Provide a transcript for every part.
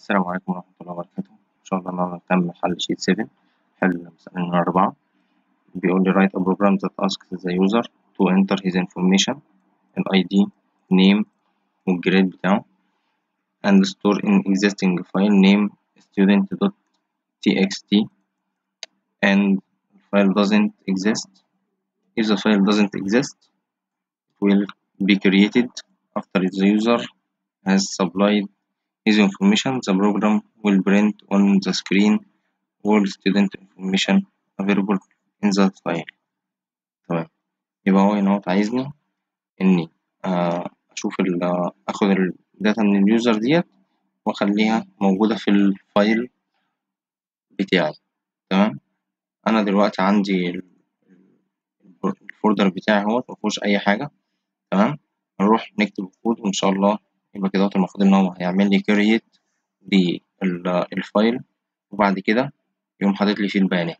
السلام عليكم ورحمة الله وبركاته إن شاء الله النهاردة هنكمل حل شيت 7 حل مسألة نمرة أربعة بيقول لي write a program that asks the user to enter his information ال ID name والجريد بتاعه and store in existing file name student.txt and file doesn't exist if the file doesn't exist it will be created after the user has supplied his information the program will print on the screen all student information available in that file تمام يبقى هو هنا عايزني إني أشوف ال أخد الداتا من اليوزر ديت وأخليها موجودة في الفايل بتاعي تمام أنا دلوقتي عندي الفولدر بتاعي اهوت مفيهوش أي حاجة تمام هنروح نكتب الكود وإن شاء الله يبقى كده المفروض إن هو هيعمل لي كرييت للفايل وبعد كده يقوم حاطط لي فيه البيانات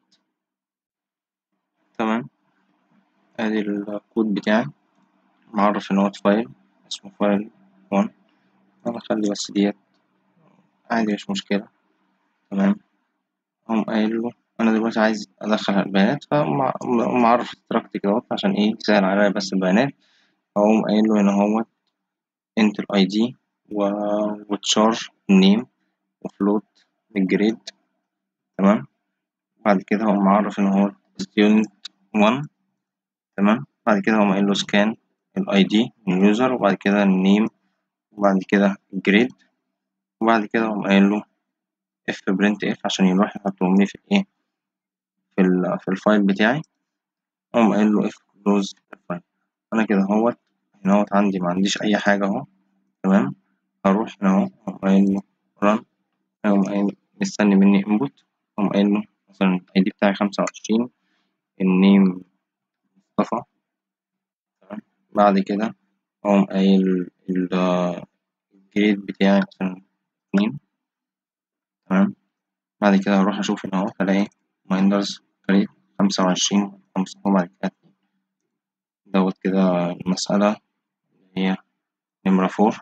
تمام ادي الكود بتاعي معرف ان هو فايل اسمه فايل 1 انا اخلي بس ديت عادي مش مشكلة تمام اقوم قايل له انا دلوقتي عايز ادخل البيانات فاقوم معرف التراكت كده عشان ايه يسهل عليا بس البيانات اقوم قايل له هنا هو انت الاي دي وتشار نيم وفلوت الجريد تمام بعد كده هقوم معرف ان هو student 1 تمام بعد كده هقوم قايل له سكان الاي دي من اليوزر وبعد كده النيم وبعد كده الجريد وبعد كده هقوم قايل له اف برنت اف عشان يروح يحطهم لي في الايه في, في الفايل بتاعي اقوم قايل له اف كلوز الفايل انا كده اهوت هنا اهوت عندي ما عنديش اي حاجه اهو تمام هروح هنا اهو اقوم قايل له ران اقوم قايل مستني مني انبوت اقوم قايل له مثلا الاي دي بتاعي خمسة وعشرين النيم مصطفى تمام بعد كده اقوم قايل الجريد بتاعي مثلا اتنين تمام بعد كده هروح اشوف هنا اهو هلاقي مايندرز جريد خمسة وعشرين خمسة وبعد كده دوت كده المسألة اللي هي نمرة فور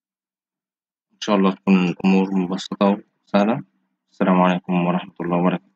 إن شاء الله تكون الأمور مبسطة وسهلة السلام عليكم ورحمة الله وبركاته